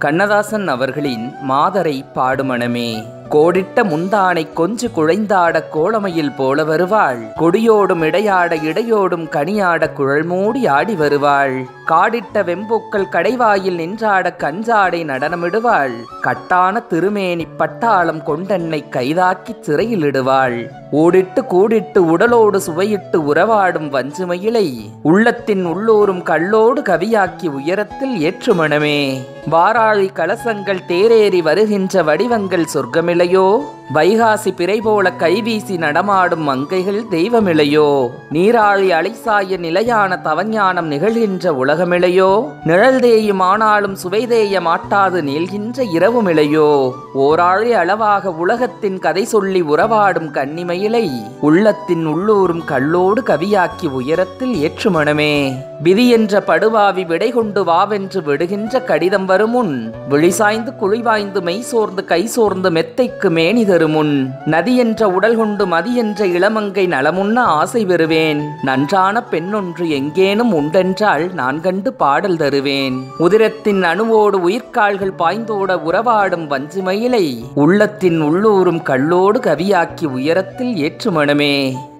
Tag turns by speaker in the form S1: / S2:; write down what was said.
S1: கண்ணதாசன் அவர்களின் மாதரை பாடுமணமே கோடிட்ட முந்தானை கொஞ்சு குழைந்தாட கோளமையில் போல வருவாள் கொடியோடும் இடையாட இடையோடும் கனியாட குழல் மூடி ஆடி வருவாள் காடிட்ட வெம்பூக்கள் கடைவாயில் நின்றாட கஞ்சாடை நடனமிடுவாள் கட்டான திருமேனி பட்டாளம் கொண்டென்னை கைதாக்கி சிறையிலிடுவாள் ஓடிட்டு கூடிட்டு உடலோடு சுவையிட்டு உறவாடும் வஞ்சுமயிலை உள்ளத்தின் உள்ளூரும் கள்ளோடு கவியாக்கி உயரத்தில் ஏற்றுமணமே வாராழி கலசங்கள் தேரேறி வருகின்ற வடிவங்கள் சொர்க்கமில்லையோ வைகாசி பிறை போல கைவீசி நடமாடும் மங்கைகள் தெய்வமில்லையோ நீராழி அலைசாய நிலையான தவஞானம் நிகழ்கின்ற உலகமில்லையோ நிழல் தேயும் ஆனாலும் சுவைதேய மாட்டாது நீள்கின்ற இரவுமில்லையோ ஓராழி அளவாக உலகத்தின் கதை சொல்லி உறவாடும் கன்னிமயிலை உள்ளத்தின் உள்ளூரும் கள்ளோடு கவியாக்கி உயரத்தில் ஏற்றுமணமே விதி என்ற படுவாவி விடை கொண்டு வாவென்று விடுகின்ற கடிதம் வருமுன் விழிசாய்ந்து குழிவாய்ந்து மெய் சோர்ந்து கை சோர்ந்து மெத்தைக்கு மேனி தருமுன் நதி என்ற உடல் கொண்டு மதி என்ற இளமங்கை நலமுன்ன ஆசை பெறுவேன் நன்றான பெண்ணொன்று எங்கேனும் உண்டென்றால் நான் கண்டு பாடல் தருவேன் உதிரத்தின் அணுவோடு உயிர்கால்கள் பாய்ந்தோட உறவாடும் வஞ்சிமயிலை உள்ளத்தின் உள்ளூரும் கள்ளோடு கவியாக்கி உயரத்தில் ஏற்றுமணமே